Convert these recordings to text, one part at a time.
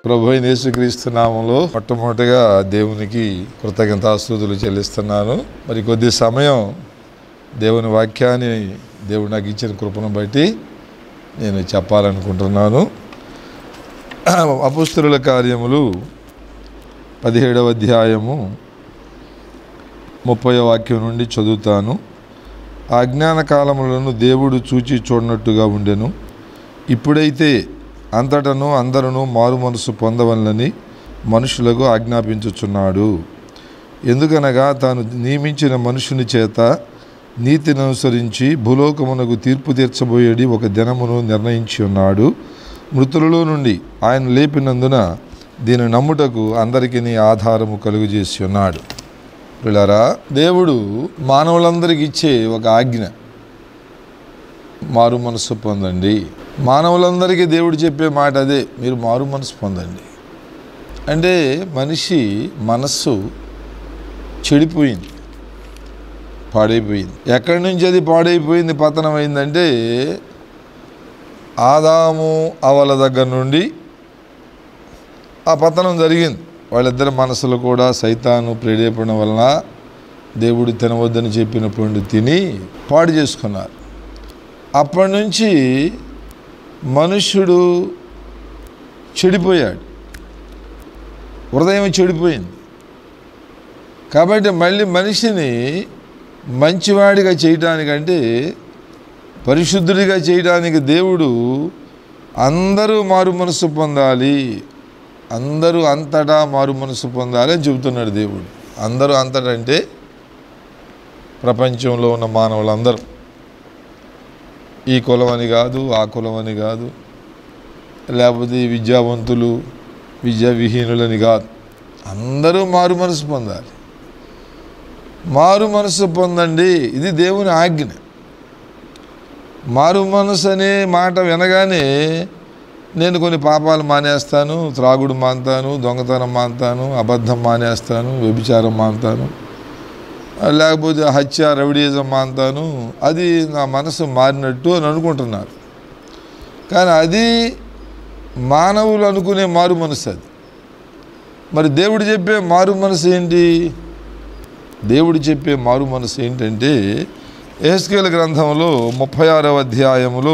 ప్రభు అయిన యేసుక్రీస్తు నామంలో మొట్టమొదటిగా దేవునికి కృతజ్ఞతాస్తుతులు చెల్లిస్తున్నాను మరి కొద్ది సమయం దేవుని వాక్యాన్ని దేవుడు నాకు ఇచ్చిన కృపను బట్టి నేను చెప్పాలనుకుంటున్నాను అపుస్తుల కార్యములు పదిహేడవ అధ్యాయము ముప్పై వాక్యం నుండి చదువుతాను ఆ అజ్ఞాన కాలములను దేవుడు చూచి చూడనట్టుగా ఉండెను ఇప్పుడైతే అంతటను అందరూ మారు మనసు పొందవలనని మనుషులకు ఆజ్ఞాపించుచున్నాడు ఎందుకనగా తాను నియమించిన మనుషుని చేత నీతిని అనుసరించి భూలోకమునకు తీర్పు తీర్చబోయేది ఒక దినమును నిర్ణయించి ఉన్నాడు మృతులలో నుండి ఆయన లేపినందున దీని నమ్ముటకు అందరికీ ఆధారము కలుగజేసి ఉన్నాడు పిల్లరా దేవుడు మానవులందరికీ ఇచ్చే ఒక ఆజ్ఞ మారు మనసు పొందండి మానవులందరికీ దేవుడు చెప్పే మాట అదే మీరు మారు మనసు పొందండి అంటే మనిషి మనస్సు చెడిపోయింది పాడైపోయింది ఎక్కడి నుంచి అది పాడైపోయింది పతనం అయిందంటే ఆదాము అవల దగ్గర నుండి ఆ పతనం జరిగింది వాళ్ళిద్దరి మనసులు కూడా సైతాను ప్రేరేపణ వలన దేవుడు తినవద్దని చెప్పిన పండు తిని పాడు చేసుకున్నారు అప్పటి నుంచి మనుష్యుడు చెడిపోయాడు హృదయం చెడిపోయింది కాబట్టి మళ్ళీ మనిషిని మంచివాడిగా చేయటానికంటే పరిశుద్ధుడిగా చేయడానికి దేవుడు అందరూ మారు మనసు పొందాలి అందరూ అంతటా మారు మనసు పొందాలి అని చెబుతున్నాడు దేవుడు అందరూ అంతటా అంటే ప్రపంచంలో ఉన్న మానవులందరూ ఈ కులం అని కాదు ఆ కులం అని కాదు లేకపోతే ఈ విద్యావంతులు విద్యా విహీనులని కాదు అందరూ మారు మనసు పొందాలి మారు మనసు పొందండి ఇది దేవుని ఆజ్ఞ మారు మనసు అనే మాట వినగానే నేను కొన్ని పాపాలు మానేస్తాను త్రాగుడు మానుతాను దొంగతనం మానుతాను అబద్ధం మానేస్తాను వ్యభిచారం మానుతాను లేకపోతే హత్య రవిడీజం మానుతాను అది నా మనసు మారినట్టు అని అనుకుంటున్నారు కానీ అది మానవులు అనుకునే మారు మనసు అది మరి దేవుడు చెప్పే మారు మనసు ఏంటి దేవుడు చెప్పే మారు మనసు ఏంటంటే ఎహెస్కేల్ గ్రంథంలో ముప్పై ఆరవ అధ్యాయములో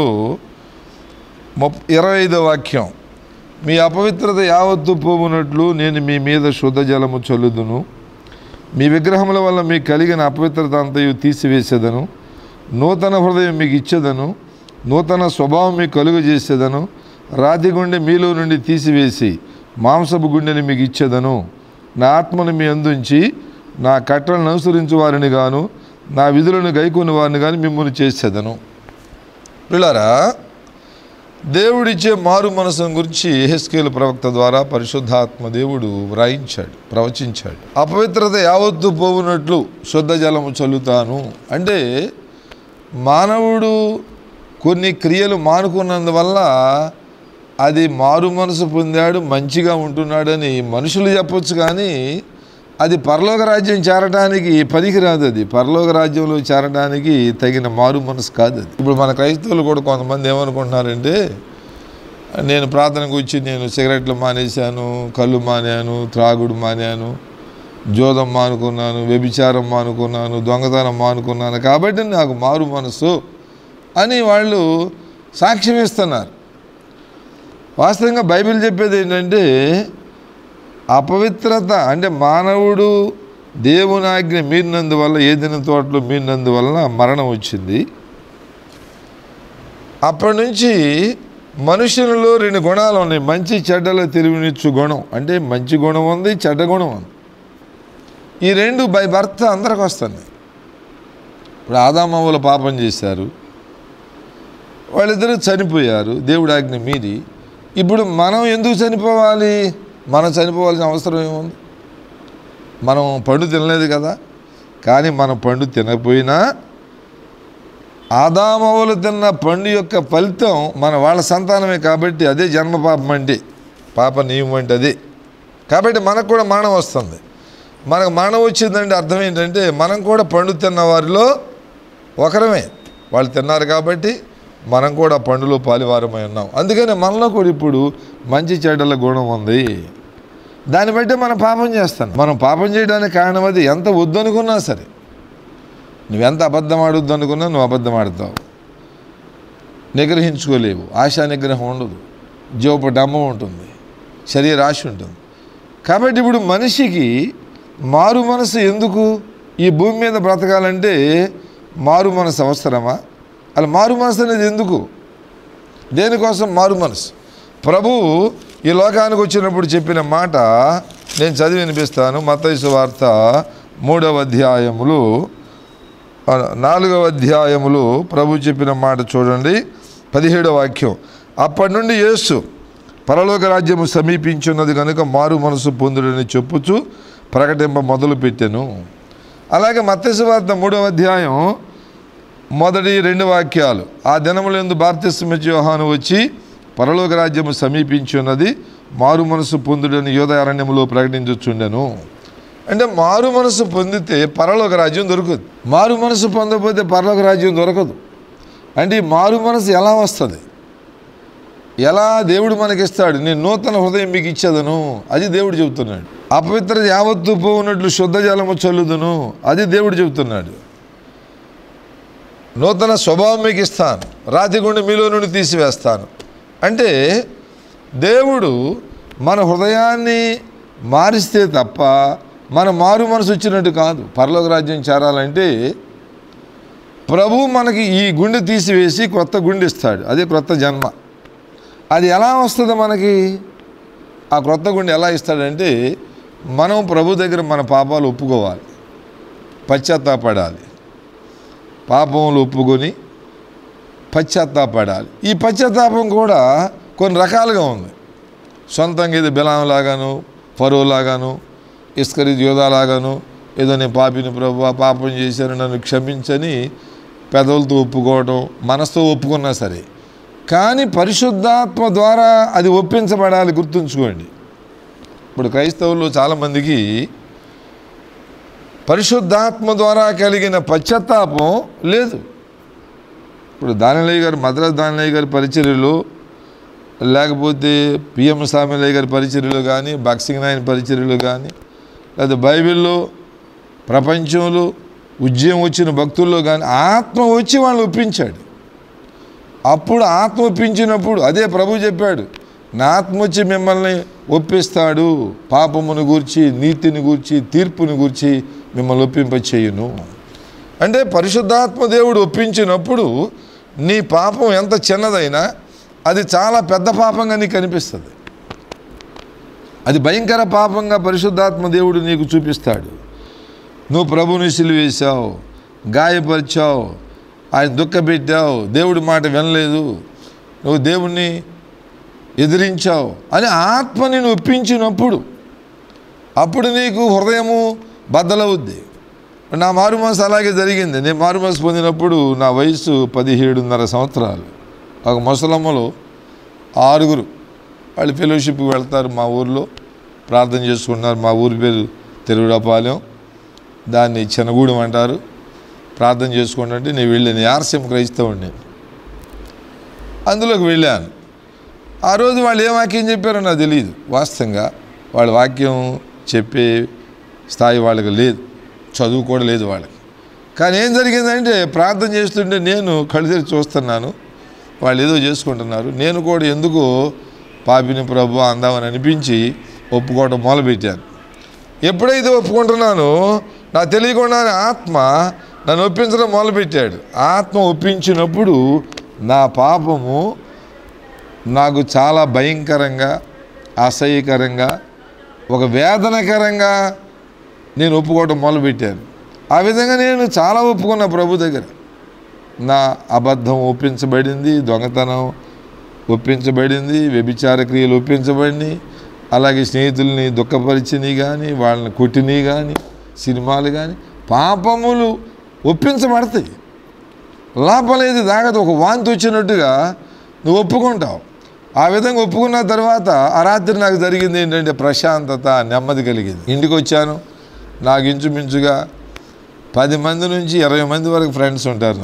ముప్ ఇరవై ఐదో వాక్యం మీ అపవిత్రత యావత్తు పోవునట్లు నేను మీ మీద శుద్ధ జలము చల్లుదును మీ విగ్రహముల వల్ల మీకు కలిగిన అపవిత్రత అంతయు తీసివేసేదను నూతన హృదయం మీకు ఇచ్చేదను నూతన స్వభావం మీకు కలుగజేసేదను రాతి గుండె మీలో నుండి తీసివేసి మాంసపు గుండెని మీకు ఇచ్చేదను నా ఆత్మను మీ అందుంచి నా కట్టలను అనుసరించు వారిని గాను నా విధులను గైకొని వారిని కానీ మిమ్మల్ని చేసేదను పిల్లరా దేవుడిచ్చే మారు మనసును గురించి హెస్కేల్ ప్రవక్త ద్వారా పరిశుద్ధాత్మ దేవుడు వ్రాయించాడు ప్రవచించాడు అపవిత్రత యావత్తు పోవునట్లు శుద్ధ జలము చల్లుతాను అంటే మానవుడు కొన్ని క్రియలు మానుకున్నందువల్ల అది మారు మనసు పొందాడు మంచిగా ఉంటున్నాడని మనుషులు చెప్పొచ్చు కానీ అది పరలోక రాజ్యం చేరడానికి పనికిరాదు అది పరలోక రాజ్యంలో చేరడానికి తగిన మారు మనసు కాదు అది ఇప్పుడు మన క్రైస్తవులు కూడా కొంతమంది ఏమనుకుంటున్నారంటే నేను ప్రార్థనకు వచ్చి నేను సిగరెట్లు మానేశాను కళ్ళు మానాను త్రాగుడు మానాను జోదం మానుకున్నాను వ్యభిచారం మానుకున్నాను దొంగతనం మానుకున్నాను కాబట్టి నాకు మారు మనసు అని వాళ్ళు సాక్ష్యం ఇస్తున్నారు వాస్తవంగా బైబిల్ చెప్పేది ఏంటంటే అపవిత్రత అంటే మానవుడు దేవుని ఆజ్ఞ మీరినందువల్ల ఏదిన తోటలో మీరినందువల్ల మరణం వచ్చింది అప్పటి నుంచి మనుషులలో రెండు గుణాలు ఉన్నాయి మంచి చెడ్డల తెలివినిచ్చు గుణం అంటే మంచి గుణం ఉంది చెడ్డ గుణం ఉంది ఈ రెండు బై భర్త అందరికి వస్తుంది ఇప్పుడు ఆదామవ్వలు పాపం చేశారు వాళ్ళిద్దరూ చనిపోయారు దేవుడి ఆజ్ఞ మీది ఇప్పుడు మనం ఎందుకు చనిపోవాలి మనం చనిపోవాల్సిన అవసరం ఏముంది మనం పండు తినలేదు కదా కానీ మనం పండు తినకపోయినా ఆదామవులు తిన్న పండు యొక్క ఫలితం మన వాళ్ళ సంతానమే కాబట్టి అదే జన్మ పాపం అంటే పాప నియమం అంటే అదే కాబట్టి మనకు కూడా మరణం వస్తుంది మనకు మరణం వచ్చిందంటే అర్థం ఏంటంటే మనం కూడా పండు తిన్న వారిలో ఒకరమే వాళ్ళు తిన్నారు కాబట్టి మనం కూడా పండులో పాలివారమై ఉన్నాం అందుకని మనలో కూడా ఇప్పుడు మంచి చెడ్డల గుణం ఉంది దాన్ని బట్టి మనం పాపం చేస్తాం మనం పాపం చేయడానికి కారణం అది ఎంత వద్దనుకున్నా సరే నువ్వెంత అబద్ధం ఆడొద్దు అనుకున్నా నువ్వు అబద్ధం ఆడతావు నిగ్రహించుకోలేవు ఆశా నిగ్రహం ఉండదు జీవపు డమ్మం ఉంటుంది శరీర ఆశ ఉంటుంది కాబట్టి ఇప్పుడు మనిషికి మారు మనసు ఎందుకు ఈ భూమి మీద బ్రతకాలంటే మారు మనసు అవసరమా అలా మారు మనసు అనేది ఎందుకు దేనికోసం మారు మనసు ప్రభువు ఈ లోకానికి వచ్చినప్పుడు చెప్పిన మాట నేను చదివి వినిపిస్తాను మతైసు వార్త మూడవ అధ్యాయములు ఆ, నాలుగవ అధ్యాయములు ప్రభు చెప్పిన మాట చూడండి పదిహేడవ వాక్యం అప్పటి నుండి యేసు పరలోక రాజ్యము సమీపించున్నది కనుక మారు మనసు పొందుడని చెప్పుచు ప్రకటింప మొదలు పెట్టాను అలాగే మత్స్య వార్త మూడవ అధ్యాయం మొదటి రెండు వాక్యాలు ఆ దినములందు బాప్తిస్మిచ్చి యోహాను వచ్చి పరలోక రాజ్యము సమీపించి ఉన్నది మారు మనసు పొందుడని యోధ అరణ్యములో ప్రకటించుచుండెను అంటే మారు మనసు పొందితే పరలోక రాజ్యం దొరకదు మారు మనసు పొందకపోతే పరలోక రాజ్యం దొరకదు అంటే ఈ మారు మనసు ఎలా వస్తుంది ఎలా దేవుడు మనకిస్తాడు నేను నూతన హృదయం మీకు ఇచ్చేదను అది దేవుడు చెబుతున్నాడు అపవిత్ర యావత్తు పోవునట్లు శుద్ధ జలము చల్లుదును అది దేవుడు చెబుతున్నాడు నూతన స్వభావం మీకు ఇస్తాను రాతి గుండె మీలో నుండి తీసివేస్తాను అంటే దేవుడు మన హృదయాన్ని మారిస్తే తప్ప మన మారు మనసు వచ్చినట్టు కాదు పరలోక రాజ్యం చేరాలంటే ప్రభు మనకి ఈ గుండె తీసివేసి కొత్త గుండె ఇస్తాడు అదే కొత్త జన్మ అది ఎలా వస్తుంది మనకి ఆ క్రొత్త గుండె ఎలా ఇస్తాడంటే మనం ప్రభు దగ్గర మన పాపాలు ఒప్పుకోవాలి పశ్చాత్తాపడాలి పాపములు ఒప్పుకొని పశ్చాత్తాపడాలి ఈ పశ్చాత్తాపం కూడా కొన్ని రకాలుగా ఉంది సొంతంగా ఇది బిలాం లాగాను ఫరో లాగాను ఇస్కరి యోధాలాగాను ఏదో నేను పాపిని ప్రభు పాపం చేశాను నన్ను క్షమించని పెదవులతో ఒప్పుకోవడం మనసుతో ఒప్పుకున్నా సరే కానీ పరిశుద్ధాత్మ ద్వారా అది ఒప్పించబడాలి గుర్తుంచుకోండి ఇప్పుడు క్రైస్తవులు చాలామందికి పరిశుద్ధాత్మ ద్వారా కలిగిన పశ్చాత్తాపం లేదు ఇప్పుడు దానిలయ్య గారు మద్రాసు దానిలయ్య గారి పరిచర్యలు లేకపోతే పిఎం స్వామిలయ్య గారి పరిచర్యలు కానీ బక్సింగ్ నాయన పరిచర్యలు కానీ లేదా బైబిల్లో ప్రపంచంలో ఉద్యమం వచ్చిన భక్తుల్లో కానీ ఆత్మ వచ్చి వాళ్ళని ఒప్పించాడు అప్పుడు ఆత్మ ఒప్పించినప్పుడు అదే ప్రభు చెప్పాడు నా ఆత్మ వచ్చి మిమ్మల్ని ఒప్పిస్తాడు పాపమును గూర్చి నీతిని గూర్చి తీర్పుని గూర్చి మిమ్మల్ని ఒప్పింపచేయును అంటే పరిశుద్ధాత్మ దేవుడు ఒప్పించినప్పుడు నీ పాపం ఎంత చిన్నదైనా అది చాలా పెద్ద పాపంగా నీకు కనిపిస్తుంది అది భయంకర పాపంగా పరిశుద్ధాత్మ దేవుడు నీకు చూపిస్తాడు నువ్వు ప్రభుని సిలువేశావు గాయపరిచావు ఆయన దుఃఖపెట్టావు దేవుడి మాట వినలేదు నువ్వు దేవుణ్ణి ఎదిరించావు అని ఆత్మని నువ్వు ఒప్పించినప్పుడు అప్పుడు నీకు హృదయము బద్దలవుద్ది నా మారు మనసు అలాగే జరిగింది నేను మారు మనసు పొందినప్పుడు నా వయసు పదిహేడున్నర సంవత్సరాలు ఒక ముసలమ్మలో ఆరుగురు వాళ్ళు ఫెలోషిప్కి వెళ్తారు మా ఊర్లో ప్రార్థన చేసుకుంటున్నారు మా ఊరి పేరు తెలుగుడపాలెం దాన్ని చిన్నగూడెం అంటారు ప్రార్థన చేసుకుంటుంటే నేను వెళ్ళాను ఆర్సీఎం క్రైస్తవుడిని అందులోకి వెళ్ళాను ఆ రోజు వాళ్ళు ఏ వాక్యం చెప్పారో నాకు తెలియదు వాస్తవంగా వాళ్ళ వాక్యం చెప్పే స్థాయి వాళ్ళకి లేదు చదువు కూడా లేదు వాళ్ళకి కానీ ఏం జరిగిందంటే ప్రార్థన చేస్తుంటే నేను కళ్ళు తెరిచి చూస్తున్నాను వాళ్ళు ఏదో చేసుకుంటున్నారు నేను కూడా ఎందుకో పాపిని ప్రభు అందామని అనిపించి ఒప్పుకోవడం మొదలుపెట్టాను ఎప్పుడైతే ఒప్పుకుంటున్నానో నాకు తెలియకుండానే ఆత్మ నన్ను ఒప్పించడం మొదలుపెట్టాడు ఆత్మ ఒప్పించినప్పుడు నా పాపము నాకు చాలా భయంకరంగా అసహ్యకరంగా ఒక వేదనకరంగా నేను ఒప్పుకోవడం మొదలుపెట్టాను ఆ విధంగా నేను చాలా ఒప్పుకున్నా ప్రభు దగ్గర నా అబద్ధం ఒప్పించబడింది దొంగతనం ఒప్పించబడింది వ్యభిచార క్రియలు ఒప్పించబడినాయి అలాగే స్నేహితుల్ని దుఃఖపరిచినవి కానీ వాళ్ళని కొట్టినవి కానీ సినిమాలు కానీ పాపములు ఒప్పించబడతాయి లోపలేది దాగదు ఒక వాంతి వచ్చినట్టుగా నువ్వు ఒప్పుకుంటావు ఆ విధంగా ఒప్పుకున్న తర్వాత ఆ రాత్రి నాకు జరిగింది ఏంటంటే ప్రశాంతత నెమ్మది కలిగింది ఇంటికి వచ్చాను నాకు ఇంచుమించుగా పది మంది నుంచి ఇరవై మంది వరకు ఫ్రెండ్స్ ఉంటారు నాకు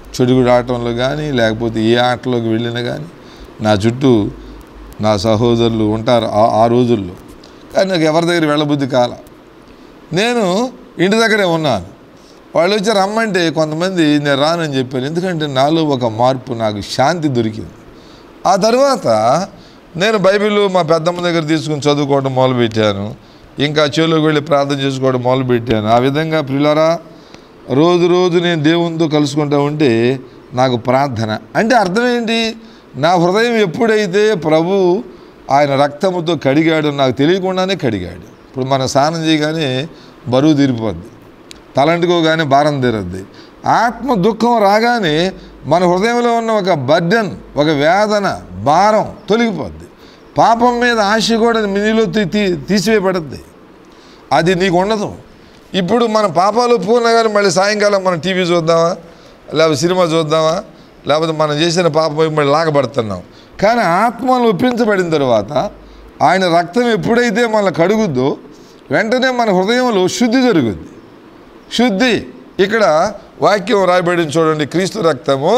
చెడుగుడు ఆటంలో కానీ లేకపోతే ఏ ఆటలోకి వెళ్ళినా కానీ నా చుట్టూ నా సహోదరులు ఉంటారు ఆ- ఆ రోజుల్లో కానీ నాకు ఎవరి దగ్గర వెళ్ళబుద్ధి కాల నేను ఇంటి దగ్గరే ఉన్నాను వాళ్ళు వచ్చి రమ్మంటే కొంతమంది నేను రానని చెప్పారు ఎందుకంటే నాలో ఒక మార్పు నాకు శాంతి దొరికింది ఆ తర్వాత నేను బైబిల్ మా పెద్దమ్మ దగ్గర తీసుకుని చదువుకోవడం మొదలుపెట్టాను ఇంకా చెవులోకి వెళ్ళి ప్రార్థన చేసుకోవడం మొదలుపెట్టాను ఆ విధంగా ప్రియులారా రోజు రోజు నేను దేవునితో కలుసుకుంటూ ఉంటే నాకు ప్రార్థన అంటే అర్థం ఏంటి నా హృదయం ఎప్పుడైతే ప్రభు ఆయన రక్తముతో కడిగాడు నాకు తెలియకుండానే కడిగాడు ఇప్పుడు మనం స్నానం చేయగానే బరువు తీరిపోద్ది తలంటుకోగానే భారం తీరద్ది ఆత్మ దుఃఖం రాగానే మన హృదయంలో ఉన్న ఒక బర్డన్ ఒక వేదన భారం తొలగిపోద్ది పాపం మీద ఆశ కూడా నీలో తీ- తీ తీసివేయబడుద్ది అది నీకు ఉండదు ఇప్పుడు మన పాపాలు పూర్ణ కానీ మళ్ళీ సాయంకాలం మనం టీవీ చూద్దామా లేకపోతే సినిమా చూద్దామా లేకపోతే మనం చేసిన పాపం వైపు మళ్ళీ లాగబడుతున్నాం కానీ ఆత్మను ఒప్పించబడిన తర్వాత ఆయన రక్తం ఎప్పుడైతే మన కడుగుద్దో వెంటనే మన హృదయంలో శుద్ధి జరుగుద్ది శుద్ధి ఇక్కడ వాక్యం రాయబడింది చూడండి క్రీస్తు రక్తము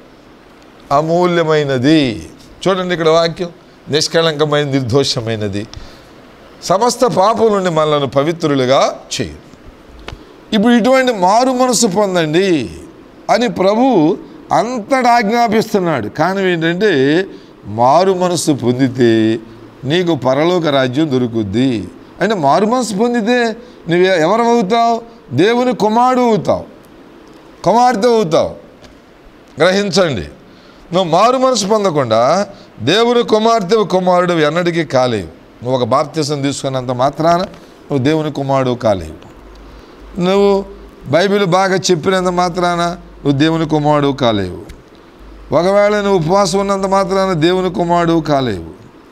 అమూల్యమైనది చూడండి ఇక్కడ వాక్యం నిష్కళంకమైన నిర్దోషమైనది సమస్త పాపం నుండి మనలను పవిత్రులుగా చేయు ఇప్పుడు ఇటువంటి మారు మనసు పొందండి అని ప్రభు అంతటా ఆజ్ఞాపిస్తున్నాడు కానీ ఏంటంటే మారు మనసు పొందితే నీకు పరలోక రాజ్యం దొరుకుద్ది అంటే మారు మనసు పొందితే నువ్వు ఎవరు అవుతావు దేవుని కుమారుడు అవుతావు కుమార్తె అవుతావు గ్రహించండి నువ్వు మారు మనసు పొందకుండా దేవుని కుమార్తె కుమారుడు ఎన్నటికీ కాలేవు నువ్వు ఒక బాప్తీసం తీసుకున్నంత మాత్రాన నువ్వు దేవుని కుమారుడు కాలేవు నువ్వు బైబిల్ బాగా చెప్పినంత మాత్రాన నువ్వు దేవుని కుమారుడు కాలేవు ఒకవేళ నువ్వు ఉపవాసం ఉన్నంత మాత్రాన దేవుని కుమారుడు కాలేవు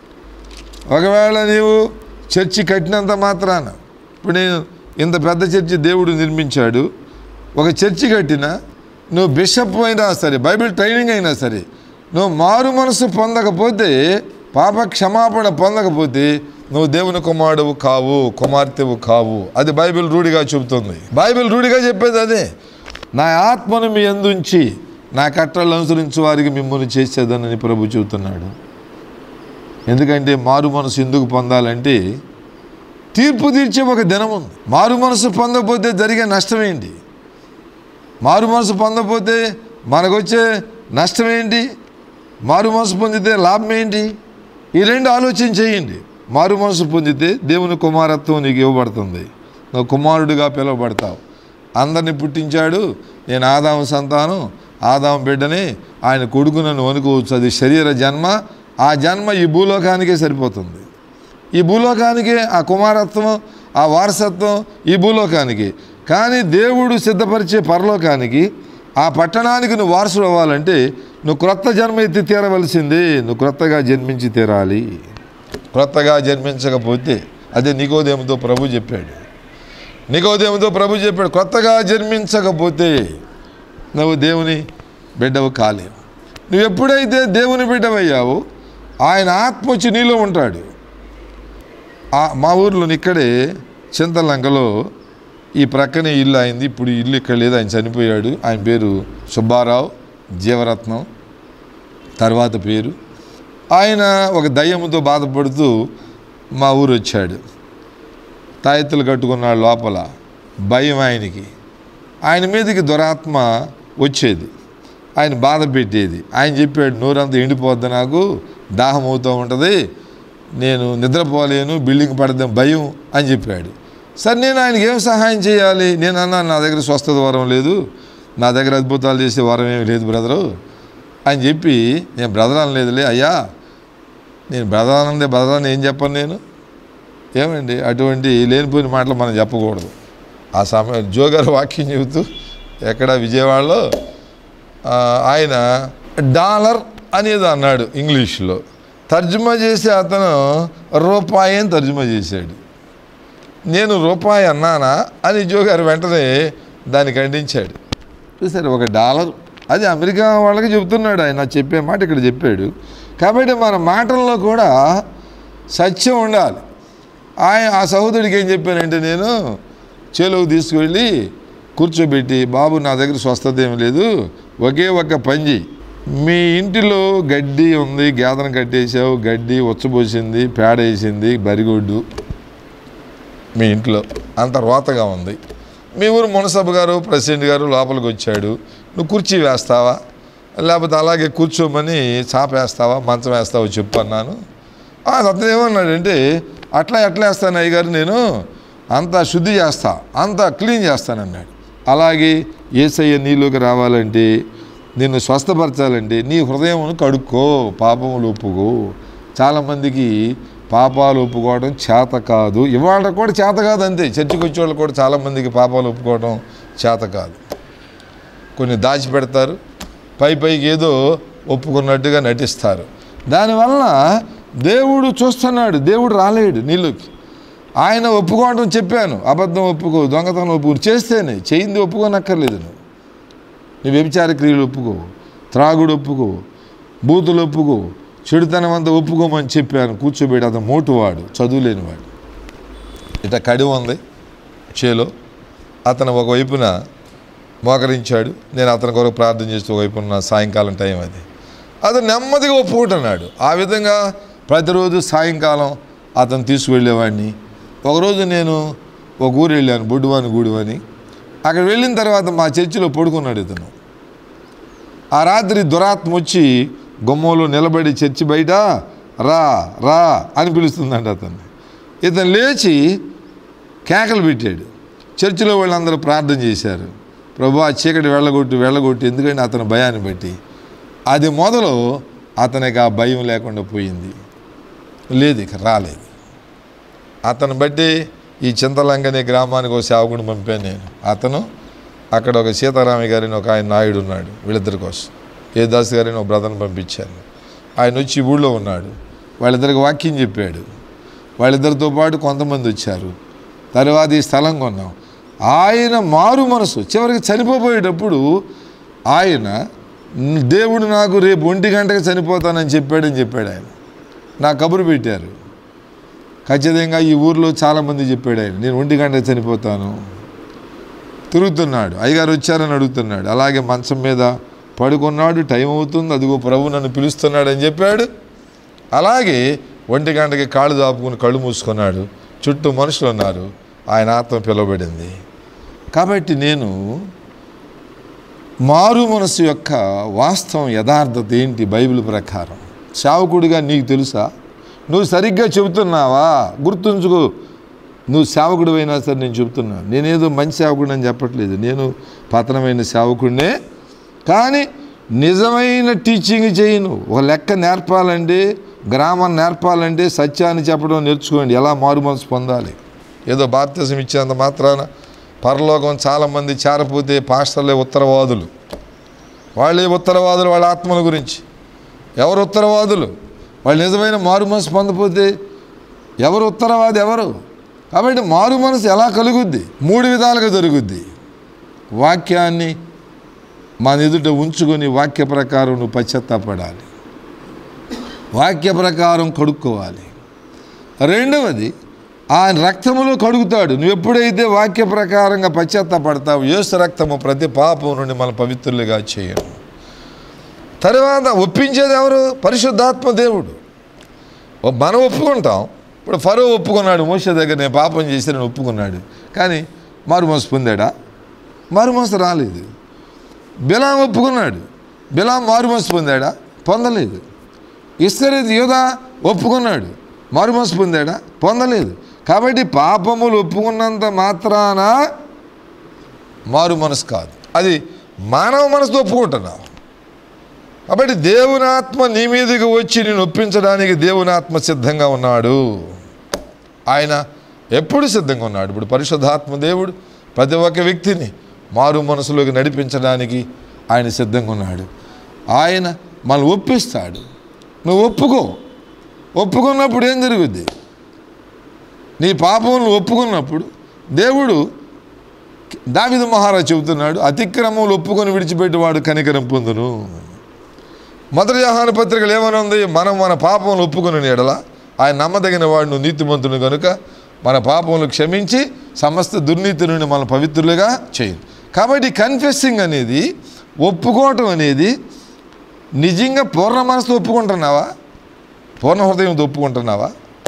ఒకవేళ నీవు చర్చి కట్టినంత మాత్రాన ఇప్పుడు నేను ఇంత పెద్ద చర్చి దేవుడు నిర్మించాడు ఒక చర్చి కట్టినా నువ్వు బిషప్ అయినా సరే బైబిల్ ట్రైనింగ్ అయినా సరే నువ్వు మారు మనసు పొందకపోతే పాప క్షమాపణ పొందకపోతే నువ్వు దేవుని కుమారుడువు కావు కుమార్తెవు కావు అది బైబిల్ రూఢిగా చెబుతుంది బైబిల్ రూఢిగా చెప్పేది అదే నా ఆత్మను మీ ఎందుంచి నా కట్టలను అనుసరించి వారికి మిమ్మల్ని చేసేదనని ప్రభు చెబుతున్నాడు ఎందుకంటే మారు మనసు ఎందుకు పొందాలంటే తీర్పు తీర్చే ఒక దినం ఉంది మారు మనసు పొందకపోతే జరిగే నష్టం ఏంటి మారు మనసు పొందకపోతే మనకొచ్చే నష్టం ఏంటి మారు మనసు పొందితే లాభం ఏంటి ఈ రెండు ఆలోచన చేయండి మారు మనసు పొందితే దేవుని కుమారత్వం నీకు ఇవ్వబడుతుంది నువ్వు కుమారుడిగా పిలువబడతావు అందరిని పుట్టించాడు నేను ఆదాము సంతానం ఆదాము బిడ్డని ఆయన కొడుకు నన్ను అనుకోవచ్చు అది శరీర జన్మ ఆ జన్మ ఈ భూలోకానికే సరిపోతుంది ఈ భూలోకానికే ఆ కుమారత్వం ఆ వారసత్వం ఈ భూలోకానికి కానీ దేవుడు సిద్ధపరిచే పరలోకానికి ఆ పట్టణానికి నువ్వు వారసుడు అవ్వాలంటే నువ్వు క్రొత్త జన్మ ఎత్తి తీరవలసిందే నువ్వు క్రొత్తగా జన్మించి తీరాలి క్రొత్తగా జన్మించకపోతే అదే నికోదేముతో ప్రభు చెప్పాడు నికోదేముతో ప్రభు చెప్పాడు కొత్తగా జన్మించకపోతే నువ్వు దేవుని బిడ్డవు కాలేవు నువ్వు ఎప్పుడైతే దేవుని బిడ్డవయ్యావో ఆయన ఆత్మ వచ్చి నీలో ఉంటాడు ఆ మా ఊర్లో ఇక్కడే చింతలంకలో ఈ ప్రక్కనే ఇల్లు అయింది ఇప్పుడు ఈ ఇల్లు ఇక్కడ లేదు ఆయన చనిపోయాడు ఆయన పేరు సుబ్బారావు జీవరత్నం తర్వాత పేరు ఆయన ఒక దయ్యముతో బాధపడుతూ మా ఊరు వచ్చాడు తాయెత్తులు కట్టుకున్నాడు లోపల భయం ఆయనకి ఆయన మీదకి దురాత్మ వచ్చేది ఆయన బాధ పెట్టేది ఆయన చెప్పాడు నోరంతా ఎండిపోద్ది నాకు దాహం అవుతూ ఉంటుంది నేను నిద్రపోలేను బిల్డింగ్ పడదాం భయం అని చెప్పాడు సరే నేను ఆయనకి ఏం సహాయం చేయాలి నేను అన్నాను నా దగ్గర స్వస్థత వరం లేదు నా దగ్గర అద్భుతాలు చేసే వరం ఏమి లేదు బ్రదరు అని చెప్పి నేను బ్రదర్ అనలేదులే అయ్యా నేను బ్రదర్ అనందే బ్రదర్ అని ఏం చెప్పను నేను ఏమండి అటువంటి లేనిపోయిన మాటలు మనం చెప్పకూడదు ఆ సమయం జోగారు వాక్యం చెబుతూ ఎక్కడ విజయవాడలో ఆ, ఆయన డాలర్ అనేది అన్నాడు ఇంగ్లీష్లో తర్జుమా చేసి అతను రూపాయి అని తర్జుమా చేశాడు నేను రూపాయి అన్నానా అని జోగారు వెంటనే దాన్ని ఖండించాడు చూసారు ఒక డాలర్ అది అమెరికా వాళ్ళకి చెబుతున్నాడు ఆయన చెప్పే మాట ఇక్కడ చెప్పాడు కాబట్టి మన మాటల్లో కూడా సత్యం ఉండాలి ఆయన ఆ సహోదరుడికి ఏం చెప్పానంటే నేను చేలోకి తీసుకువెళ్ళి కూర్చోబెట్టి బాబు నా దగ్గర స్వస్థత ఏమి లేదు ఒకే ఒక్క పని చెయ్యి మీ ఇంటిలో గడ్డి ఉంది గేదెను కట్టేసావు గడ్డి ఉచ్చబోసింది పేడ వేసింది బరిగొడ్డు మీ ఇంట్లో అంత రోతగా ఉంది మీ ఊరు మునసభ గారు ప్రెసిడెంట్ గారు లోపలికి వచ్చాడు నువ్వు కుర్చీ వేస్తావా లేకపోతే అలాగే కూర్చోమని చాప వేస్తావా మంచం వేస్తావా చెప్పు అన్నాను ఆ, అతను ఏమన్నాడంటే అట్లా ఎట్లా వేస్తాను అయ్యగారు నేను అంతా శుద్ధి చేస్తా అంతా క్లీన్ చేస్తానన్నాడు అలాగే ఏసయ్య నీలోకి రావాలంటే నిన్ను స్వస్థపరచాలంటే నీ హృదయం కడుక్కో పాపములు ఒప్పుకో చాలామందికి పాపాలు ఒప్పుకోవడం చేత కాదు ఇవాళ కూడా చేత కాదు అంతే చర్చికి వచ్చేవాళ్ళు కూడా చాలామందికి పాపాలు ఒప్పుకోవడం చేత కాదు కొన్ని దాచిపెడతారు పై పైకి ఏదో ఒప్పుకున్నట్టుగా నటిస్తారు దానివల్ల దేవుడు చూస్తున్నాడు దేవుడు రాలేడు నీళ్ళకి ఆయన ఒప్పుకోవడం చెప్పాను అబద్ధం ఒప్పుకో దొంగతనం ఒప్పుకో చేస్తేనే చేయింది ఒప్పుకోనక్కర్లేదు నువ్వు నీ వ్యభిచార క్రియలు ఒప్పుకో త్రాగుడు ఒప్పుకో బూతులు ఒప్పుకో చెడుతనం అంతా ఒప్పుకోమని చెప్పాను కూర్చోబెట్టి అతను మోటువాడు చదువులేనివాడు ఇట కడి ఉంది చేలో అతను ఒకవైపున మోకరించాడు నేను అతని కొరకు ప్రార్థన చేస్తూ ఒకవైపున నా సాయంకాలం టైం అది అతను నెమ్మదిగా ఒప్పుకుంటున్నాడు ఆ విధంగా ప్రతిరోజు సాయంకాలం అతను తీసుకువెళ్ళేవాడిని ఒకరోజు నేను ఒక ఊరు వెళ్ళాను బొడ్డువాని గూడువని అక్కడ వెళ్ళిన తర్వాత మా చర్చిలో పడుకున్నాడు ఇతను ఆ రాత్రి దురాత్మ వచ్చి గుమ్మంలో నిలబడి చర్చి బయట రా రా అని పిలుస్తుందంట అతన్ని ఇతను లేచి కేకలు పెట్టాడు చర్చిలో వాళ్ళందరూ ప్రార్థన చేశారు ప్రభు ఆ చీకటి వెళ్ళగొట్టి వెళ్ళగొట్టి ఎందుకంటే అతని భయాన్ని బట్టి అది మొదలు అతనికి ఆ భయం లేకుండా పోయింది లేదు ఇక రాలేదు అతను బట్టి ఈ చింతలంకనే గ్రామానికి ఒక సేవకుని పంపాను నేను అతను అక్కడ ఒక సీతారామయ్య గారిని ఒక ఆయన నాయుడు ఉన్నాడు వీళ్ళిద్దరి కోసం ఏ దాస్ గారిని ఒక బ్రదర్ని పంపించాను ఆయన వచ్చి ఈ ఊళ్ళో ఉన్నాడు వాళ్ళిద్దరికి వాక్యం చెప్పాడు వాళ్ళిద్దరితో పాటు కొంతమంది వచ్చారు తర్వాత ఈ స్థలం కొన్నాం ఆయన మారు మనసు చివరికి చనిపోబోయేటప్పుడు ఆయన దేవుడు నాకు రేపు ఒంటి గంటకి చనిపోతానని చెప్పాడని చెప్పాడు ఆయన నా కబురు పెట్టారు ఖచ్చితంగా ఈ ఊర్లో చాలామంది చెప్పాడు ఆయన నేను ఒంటి గంటకి చనిపోతాను తిరుగుతున్నాడు అయ్యగారు వచ్చారని అడుగుతున్నాడు అలాగే మంచం మీద పడుకున్నాడు టైం అవుతుంది అదిగో ప్రభు నన్ను పిలుస్తున్నాడు అని చెప్పాడు అలాగే ఒంటి గంటకి కాళ్ళు దాపుకుని కళ్ళు మూసుకున్నాడు చుట్టూ మనుషులు ఉన్నారు ఆయన ఆత్మ పిలువబడింది కాబట్టి నేను మారు మనసు యొక్క వాస్తవం యథార్థత ఏంటి బైబిల్ ప్రకారం సేవకుడిగా నీకు తెలుసా నువ్వు సరిగ్గా చెబుతున్నావా గుర్తుంచుకో నువ్వు సేవకుడు అయినా సరే నేను చెబుతున్నా నేనేదో మంచి సేవకుడు అని చెప్పట్లేదు నేను పతనమైన సేవకుడినే కానీ నిజమైన టీచింగ్ చేయను ఒక లెక్క నేర్పాలంటే గ్రామం నేర్పాలంటే సత్యాన్ని చెప్పడం నేర్చుకోండి ఎలా మారు మనసు పొందాలి ఏదో బాప్తిజం ఇచ్చేంత మాత్రాన పరలోకం చాలామంది చేరపోతే పాస్టర్లే ఉత్తరవాదులు వాళ్ళే ఉత్తరవాదులు వాళ్ళ ఆత్మల గురించి ఎవరు ఉత్తరవాదులు వాళ్ళు నిజమైన మారు మనసు పొందపోతే ఎవరు ఉత్తరవాది ఎవరు కాబట్టి మారు మనసు ఎలా కలుగుద్ది మూడు విధాలుగా జరుగుద్ది వాక్యాన్ని మన ఎదుట ఉంచుకొని వాక్య ప్రకారం నువ్వు పశ్చాత్తాపడాలి వాక్య ప్రకారం కడుక్కోవాలి రెండవది ఆయన రక్తములో కడుగుతాడు నువ్వు ఎప్పుడైతే వాక్య ప్రకారంగా పశ్చాత్తాపడతావు యేసు రక్తము ప్రతి పాపం నుండి మన పవిత్రులుగా చేయను తర్వాత ఒప్పించేది ఎవరు పరిశుద్ధాత్మ దేవుడు ఓ- మనం ఒప్పుకుంటాం ఇప్పుడు ఫరో ఒప్పుకున్నాడు మోస దగ్గర నేను పాపం చేశానని ఒప్పుకున్నాడు కానీ మారుమోస పొందాడా మారుమోస రాలేదు బిలాం ఒప్పుకున్నాడు బిలాం మారుమోస పొందాడా పొందలేదు ఇస్తరేది యోధా ఒప్పుకున్నాడు మారుమోస పొందాడా పొందలేదు కాబట్టి పాపములు ఒప్పుకున్నంత మాత్రాన మారు మనసు కాదు అది మానవ మనసుతో ఒప్పుకుంటున్నావు కాబట్టి దేవుని ఆత్మ నీ మీదకి వచ్చి నేను ఒప్పించడానికి దేవుని ఆత్మ సిద్ధంగా ఉన్నాడు ఆయన ఎప్పుడు సిద్ధంగా ఉన్నాడు ఇప్పుడు పరిశుద్ధాత్మ దేవుడు ప్రతి ఒక్క వ్యక్తిని మారు మనసులోకి నడిపించడానికి ఆయన సిద్ధంగా ఉన్నాడు ఆయన మనల్ని ఒప్పిస్తాడు నువ్వు ఒప్పుకో ఒప్పుకున్నప్పుడు ఏం జరుగుద్ది నీ పాపములను ఒప్పుకున్నప్పుడు దేవుడు దావిద మహారాజు చెబుతున్నాడు అతిక్రమములు ఒప్పుకొని విడిచిపెట్టేవాడు కనికరం పొందును మొదటి ఆహార పత్రికలు ఏమని ఉంది మనం మన పాపములు ఒప్పుకుని ఎడల ఆయన నమ్మదగిన వాడు నీతిమంతుని కనుక మన పాపములు క్షమించి సమస్త దుర్నీతి నుండి మన పవిత్రులుగా చేయదు కాబట్టి కన్ఫెస్సింగ్ అనేది ఒప్పుకోవటం అనేది నిజంగా పూర్ణ మనసుతో ఒప్పుకుంటున్నావా పూర్ణ హృదయంతో ఒప్పుకుంటున్నావా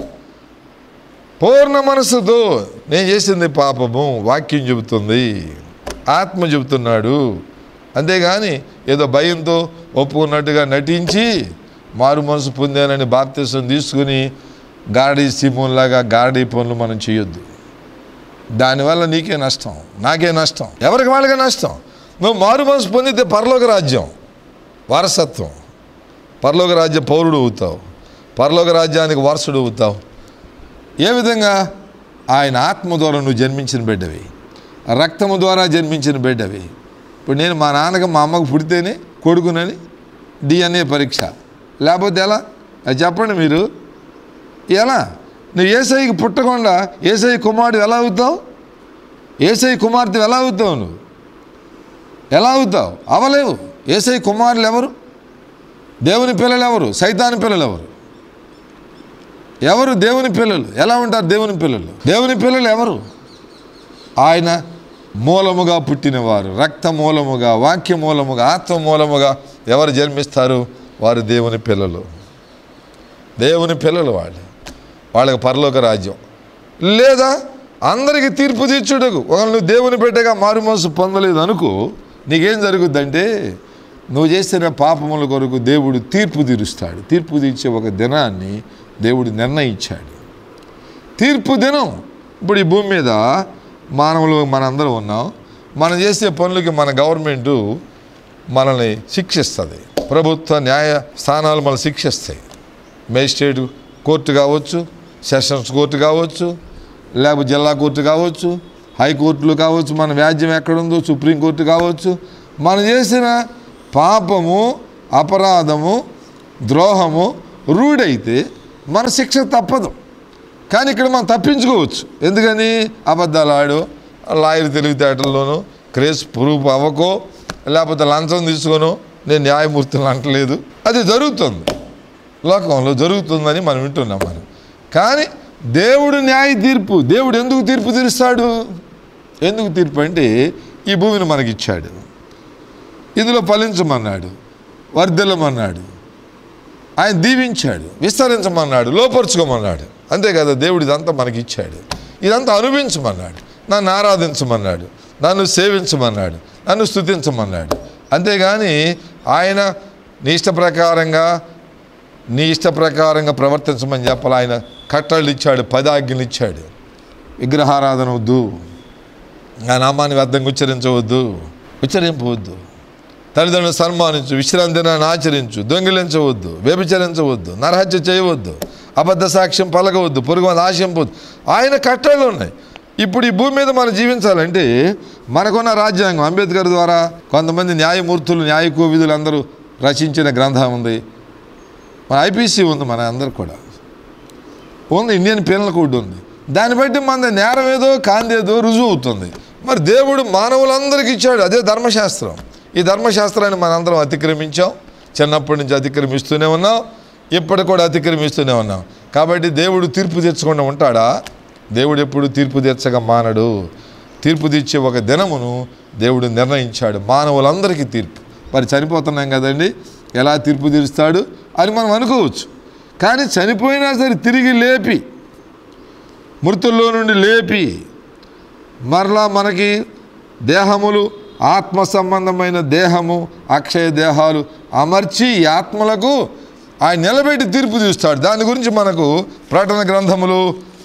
పూర్ణ మనస్సుతో నేను చేసింది పాపము వాక్యం చెబుతుంది ఆత్మ చెబుతున్నాడు అంతేగాని ఏదో భయంతో ఒప్పుకున్నట్టుగా నటించి మారు మనసు పొందానని బాప్తీసం తీసుకుని గాడి సిమోన్లాగా గాడి పనులు మనం చేయొద్దు దానివల్ల నీకే నష్టం నాకే నష్టం ఎవరికి వాళ్ళకే నష్టం నువ్వు మారు మనసు పొందితే పరలోక రాజ్యం వారసత్వం పరలోక రాజ్య పౌరుడు అవుతావు పరలోక రాజ్యానికి వారసుడు అవుతావు ఏ విధంగా ఆయన ఆత్మ ద్వారా నువ్వు జన్మించిన బిడ్డవి రక్తము ద్వారా జన్మించిన బిడ్డవి ఇప్పుడు నేను మా నాన్నకి మా అమ్మకు పుడితేనే కొడుకునని డిఎన్ఏ పరీక్ష లేకపోతే ఎలా అది చెప్పండి మీరు ఎలా నువ్వు ఏసైకి పుట్టకుండా ఏసై కుమారుడు ఎలా అవుతావు ఏసై కుమార్తె ఎలా అవుతావు నువ్వు ఎలా అవుతావు అవలేవు ఏసై కుమారులు ఎవరు దేవుని పిల్లలు ఎవరు సైతాని పిల్లలు ఎవరు ఎవరు దేవుని పిల్లలు ఎలా ఉంటారు దేవుని పిల్లలు దేవుని పిల్లలు ఎవరు ఆయన మూలముగా పుట్టినవారు రక్త మూలముగా వాక్య మూలముగా ఆత్మ మూలముగా ఎవరు జన్మిస్తారు వారు దేవుని పిల్లలు దేవుని పిల్లలు వాళ్ళు వాళ్ళకి పరలోక రాజ్యం లేదా అందరికీ తీర్పు తీర్చుటకు ఒకవేళ నువ్వు దేవుని బిడ్డగా మారుమనసు పొందలేదు అనుకో నీకేం జరుగుద్దంటే నువ్వు చేసిన పాపముల కొరకు దేవుడు తీర్పు తీరుస్తాడు తీర్పు తీర్చే ఒక దినాన్ని దేవుడు నిర్ణయించాడు తీర్పు దినం ఇప్పుడు ఈ భూమి మీద మానవులు మనందరం ఉన్నాం మనం చేసే పనులకి మన గవర్నమెంటు మనల్ని శిక్షిస్తుంది ప్రభుత్వ న్యాయ స్థానాలు మనల్ని శిక్షిస్తాయి మేజిస్ట్రేట్ కోర్టు కావచ్చు సెషన్స్ కోర్టు కావచ్చు లేకపోతే జిల్లా కోర్టు కావచ్చు హైకోర్టులు కావచ్చు మన వ్యాజ్యం ఎక్కడుందో సుప్రీంకోర్టు కావచ్చు మనం చేసిన పాపము అపరాధము ద్రోహము రూఢైతే మన శిక్ష తప్పదు కానీ ఇక్కడ మనం తప్పించుకోవచ్చు ఎందుకని అబద్ధాలు ఆడు లాయర్ తెలివితేటల్లోనూ క్రేజ్ ప్రూఫ్ అవ్వకో లేకపోతే లంచం తీసుకోను నేను న్యాయమూర్తిని అంటలేదు అది జరుగుతుంది లోకంలో జరుగుతుందని మనం వింటున్నాం మనం కానీ దేవుడు న్యాయ తీర్పు దేవుడు ఎందుకు తీర్పు తీరుస్తాడు ఎందుకు తీర్పు అంటే ఈ భూమిని మనకిచ్చాడు ఇందులో ఫలించమన్నాడు వర్ధిల్లమన్నాడు ఆయన దీవించాడు విస్తరించమన్నాడు లోపరుచుకోమన్నాడు అంతే కదా దేవుడు ఇదంతా మనకి ఇచ్చాడు ఇదంతా అనుభవించమన్నాడు నన్ను ఆరాధించమన్నాడు నన్ను సేవించమన్నాడు నన్ను స్తుతించమన్నాడు అంతేగాని ఆయన నీ ఇష్ట ప్రకారంగా నీ ఇష్ట ప్రకారంగా ప్రవర్తించమని చెప్పాలి ఆయన కట్టళ్ళు ఇచ్చాడు పదాజ్ఞలు ఇచ్చాడు విగ్రహారాధన వద్దు ఆ నామాన్ని వ్యర్థంగా ఉచ్చరించవద్దు ఉచ్చరింపవద్దు తల్లిదండ్రులను సన్మానించు విశ్రాంతి దినాన్ని ఆచరించు దొంగిలించవద్దు వ్యభిచరించవద్దు నరహత్య చేయవద్దు అబద్ధ సాక్ష్యం పలకవద్దు పొరుగు మంది ఆశింపవద్దు ఆయన కట్టళ్ళు ఉన్నాయి ఇప్పుడు ఈ భూమి మీద మనం జీవించాలంటే మనకున్న రాజ్యాంగం అంబేద్కర్ ద్వారా కొంతమంది న్యాయమూర్తులు న్యాయ కోవిదులు అందరూ రచించిన గ్రంథం ఉంది మన ఐపీసీ ఉంది మన అందరు కూడా ఉంది ఇండియన్ పీనల్ కోడ్ ఉంది దాన్ని బట్టి మన నేరం ఏదో కాందేదో రుజువు అవుతుంది మరి దేవుడు మానవులందరికీ ఇచ్చాడు అదే ధర్మశాస్త్రం ఈ ధర్మశాస్త్రాన్ని మనందరం అతిక్రమించాం చిన్నప్పటి నుంచి అతిక్రమిస్తూనే ఉన్నాం ఇప్పటికి కూడా అతిక్రమిస్తూనే ఉన్నాం కాబట్టి దేవుడు తీర్పు తెచ్చకుండా ఉంటాడా దేవుడు ఎప్పుడు తీర్పు తీర్చగా మానడు తీర్పు తీర్చే ఒక దినమును దేవుడు నిర్ణయించాడు మానవులందరికీ తీర్పు మరి చనిపోతున్నాం కదండి ఎలా తీర్పు తీరుస్తాడు అని మనం అనుకోవచ్చు కానీ చనిపోయినా సరే తిరిగి లేపి మృతుల్లో నుండి లేపి మరలా మనకి దేహములు ఆత్మ సంబంధమైన దేహము అక్షయ దేహాలు అమర్చి ఈ ఆత్మలకు ఆయన నిలబెట్టి తీర్పు తీస్తాడు దాని గురించి మనకు ప్రకటన గ్రంథములు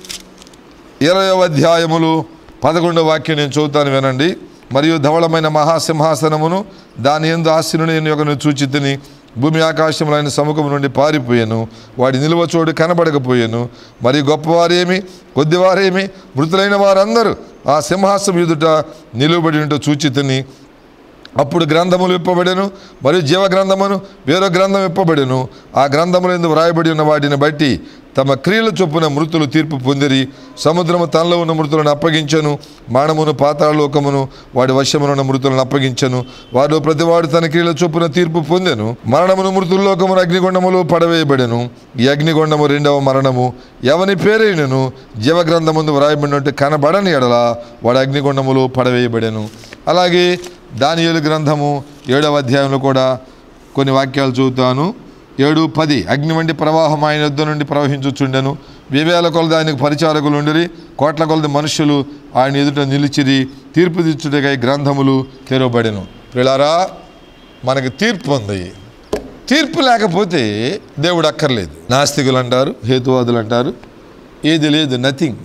ఇరవై అధ్యాయములు పదకొండవ వాక్యం నేను చదువుతాను వినండి మరియు ధవళమైన మహాసింహాసనమును దాని ఎందు ఆశీనుని యొక్క చూచి తిని భూమి ఆకాశములైన సముఖము నుండి పారిపోయాను వాడి నిలువ చోటు కనబడకపోయాను మరి గొప్పవారేమి కొద్దివారేమి మృతులైన వారందరూ ఆ సింహాసం ఎదుట నిలువబడి ఉంటూ చూచి తిని అప్పుడు గ్రంథములు విప్పబడెను మరియు జీవ గ్రంథమును వేరో గ్రంథం విప్పబడెను ఆ గ్రంథములు ఎందుకు వ్రాయబడి ఉన్న వాటిని బట్టి తమ క్రియల చొప్పున మృతులు తీర్పు పొందిరి సముద్రము తనలో ఉన్న మృతులను అప్పగించను మానమును పాతాళలోకమును వాడి వశమునున్న మృతులను అప్పగించను వారిలో ప్రతివాడు తన క్రియల చొప్పున తీర్పు పొందెను మరణమును మృతుల్లోకమును అగ్నిగొండములు పడవేయబడెను ఈ అగ్నిగొండము రెండవ మరణము ఎవని పేరైనను జీవగ్రంథముందు వ్రాయబడినట్టు కనబడని ఎడల వాడు అగ్నిగొండములు పడవేయబడెను అలాగే దానియేలు గ్రంథము ఏడవ అధ్యాయంలో కూడా కొన్ని వాక్యాలు చదువుతాను ఏడు పది అగ్ని వంటి ప్రవాహం ఆయన యుద్ధ నుండి ప్రవహించుచుండెను వివేల కొలది ఆయనకు పరిచారకులు ఉండిరి కోట్ల కొలది మనుషులు ఆయన ఎదుట నిలిచిరి తీర్పు తీర్చుటకై గ్రంథములు తెరవబడెను పిల్లారా మనకి తీర్పు ఉంది తీర్పు లేకపోతే దేవుడు అక్కర్లేదు నాస్తికులు అంటారు హేతువాదులు అంటారు ఏది లేదు నథింగ్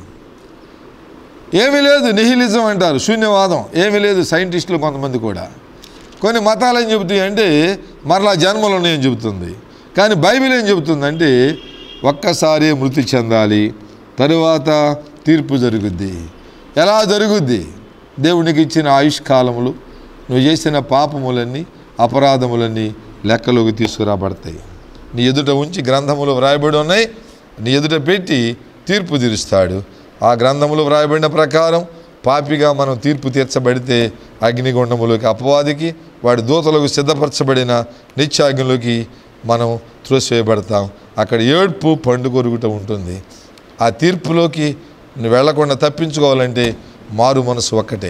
ఏమీ లేదు నిహిలిజం అంటారు శూన్యవాదం ఏమీ లేదు సైంటిస్టులు కొంతమంది కూడా కొన్ని మతాలు ఏం చెబుతాయి అంటే మరలా జన్మలు ఉన్నాయని చెబుతుంది కానీ బైబిల్ ఏం చెబుతుందంటే ఒక్కసారి మృతి చెందాలి తరువాత తీర్పు జరుగుద్ది ఎలా జరుగుద్ది దేవునికి ఇచ్చిన ఆయుష్కాలములు నువ్వు చేసిన పాపములన్నీ అపరాధములన్నీ లెక్కలోకి తీసుకురాబడతాయి నీ ఎదుట ఉంచి గ్రంథములు వ్రాయబడి ఉన్నాయి నీ ఎదుట పెట్టి తీర్పు తీరుస్తాడు ఆ గ్రంథములు వ్రాయబడిన ప్రకారం పాపిగా మనం తీర్పు తీర్చబడితే అగ్నిగుండములోకి అపవాదికి వాడి దూతలకు సిద్ధపరచబడిన నిత్యాగ్నిలోకి మనం త్రోసివేయబడతాం అక్కడ ఏడ్పు పండుగొరుగుట ఉంటుంది ఆ తీర్పులోకి నువ్వు వెళ్లకుండా తప్పించుకోవాలంటే మారు మనసు ఒక్కటే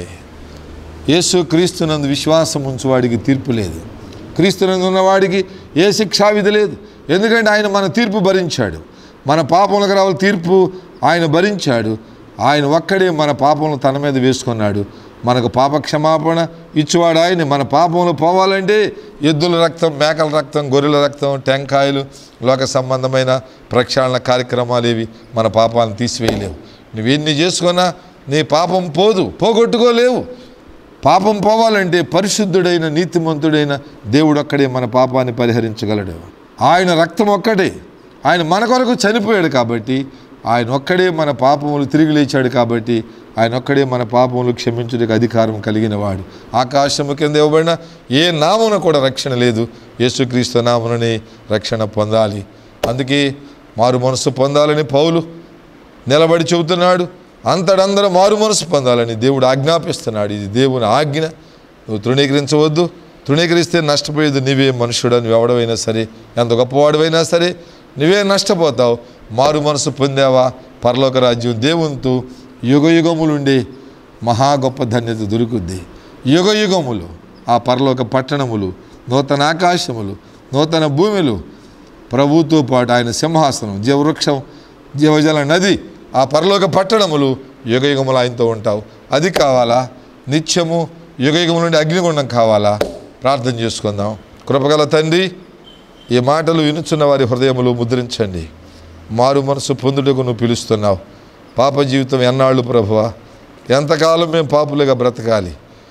యేసు క్రీస్తునందు విశ్వాసం ఉంచువాడికి తీర్పు లేదు క్రీస్తునందు ఉన్నవాడికి ఏ శిక్షా విధి లేదు ఎందుకంటే ఆయన మన తీర్పు భరించాడు మన పాపములకు రావాలి తీర్పు ఆయన భరించాడు ఆయన ఒక్కడే మన పాపములు తన మీద వేసుకున్నాడు మనకు పాప క్షమాపణ ఇచ్చేవాడు ఆయన మన పాపములు పోవాలంటే ఎద్దుల రక్తం మేకల రక్తం గొర్రెల రక్తం టెంకాయలు లోక సంబంధమైన ప్రక్షాళన కార్యక్రమాలు ఏవి మన పాపాలను తీసివేయలేవు నువ్వెన్ని చేసుకున్నా నీ పాపం పోదు పోగొట్టుకోలేవు పాపం పోవాలంటే పరిశుద్ధుడైన నీతిమంతుడైన దేవుడు ఒక్కడే మన పాపాన్ని పరిహరించగలడు ఆయన రక్తం ఒక్కటే ఆయన మన కొరకు చనిపోయాడు కాబట్టి ఆయన ఒక్కడే మన పాపములు తిరిగి లేచాడు కాబట్టి ఆయన ఒక్కడే మన పాపములు క్షమించుటకు అధికారం కలిగిన వాడు ఆకాశము కింద ఇవ్వబడిన ఏ నామున కూడా రక్షణ లేదు యేసుక్రీస్తు నామునని రక్షణ పొందాలి అందుకే మారు మనసు పొందాలని పౌలు నిలబడి చెబుతున్నాడు అంతడందరూ మారు మనసు పొందాలని దేవుడు ఆజ్ఞాపిస్తున్నాడు ఇది దేవుని ఆజ్ఞ నువ్వు తృణీకరించవద్దు తృణీకరిస్తే నష్టపోయేది నీవే మనుషుడు నువ్వు ఎవడవైనా సరే ఎంత గొప్పవాడివైనా సరే నువ్వే నష్టపోతావు మారు మనసు పొందావా పరలోక రాజ్యం దేవునితో యుగ యుగములుండే మహా గొప్ప ధన్యత దొరుకుద్ది యుగ యుగములు ఆ పరలోక పట్టణములు నూతన ఆకాశములు నూతన భూములు ప్రభుతో పాటు ఆయన సింహాసనం జీవవృక్షం జీవజల నది ఆ పరలోక పట్టణములు యుగయుగములు ఆయనతో ఉంటావు అది కావాలా నిత్యము యుగయుగముల నుండి అగ్నిగుండం కావాలా ప్రార్థన చేసుకుందాం కృపగల తండ్రి ఈ మాటలు వినుచున్న వారి హృదయములు ముద్రించండి మారు మనసు పొందుటకు నువ్వు పిలుస్తున్నావు పాప జీవితం ఎన్నాళ్ళు ప్రభువా ఎంతకాలం మేము పాపులుగా బ్రతకాలి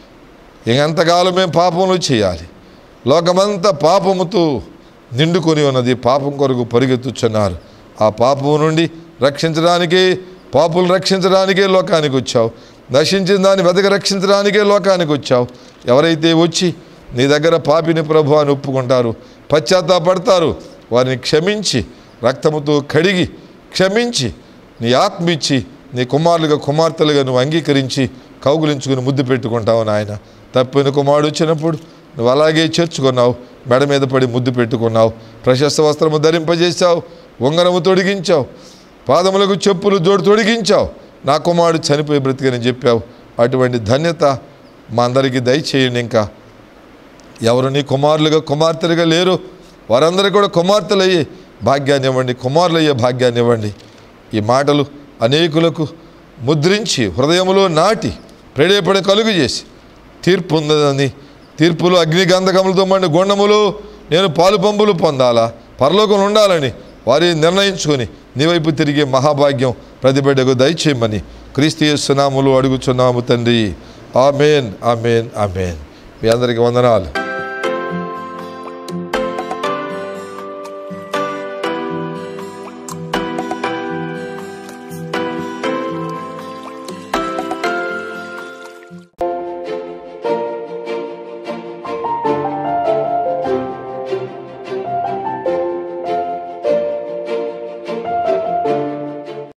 ఎంతకాలం మేము పాపములు చేయాలి లోకమంతా పాపముతో నిండుకొని ఉన్నది పాపం కొరకు పరిగెత్తుచున్నారు ఆ పాపము నుండి రక్షించడానికే పాపులు రక్షించడానికే లోకానికి వచ్చావు నశించిన దాన్ని వెతక రక్షించడానికే లోకానికి వచ్చావు ఎవరైతే వచ్చి నీ దగ్గర పాపిని ప్రభు అని ఒప్పుకుంటారు పశ్చాత్తాపడతారు వారిని క్షమించి రక్తముతో కడిగి క్షమించి నీ ఆత్మ ఇచ్చి నీ కుమారులుగా కుమార్తెలుగా నువ్వు అంగీకరించి కౌగులించుకుని ముద్దు పెట్టుకుంటావు నాయన తప్పిన కుమారుడు వచ్చినప్పుడు నువ్వు అలాగే చేర్చుకున్నావు మెడ మీద పడి ముద్దు పెట్టుకున్నావు ప్రశస్త వస్త్రము ధరింపజేశావు ఉంగరము తొడిగించావు పాదములకు చెప్పులు జోడు తొడిగించావు నా కుమారుడు చనిపోయి బ్రతికని చెప్పావు అటువంటి ధన్యత మా అందరికీ దయచేయండి ఇంకా ఎవరు నీ కుమారులుగా కుమార్తెలుగా లేరు వారందరికీ కూడా కుమార్తెలు అయ్యే భాగ్యాన్ని ఇవ్వండి కుమారులు అయ్యే భాగ్యాన్ని ఇవ్వండి ఈ మాటలు అనేకులకు ముద్రించి హృదయములో నాటి ప్రేరేపణ కలుగు చేసి తీర్పు ఉందని తీర్పులో అగ్నిగంధకములతో మండి గుండములు నేను పాలు పంపులు పొందాలా పరలోకం ఉండాలని వారి నిర్ణయించుకొని నీ వైపు తిరిగే మహాభాగ్యం ప్రతి బిడ్డకు దయచేయమని క్రీస్తు యేసునాములు అడుగుచున్నాము తండ్రి ఆమెన్ ఆమెన్ ఆమెన్ మీ అందరికీ వందనాలు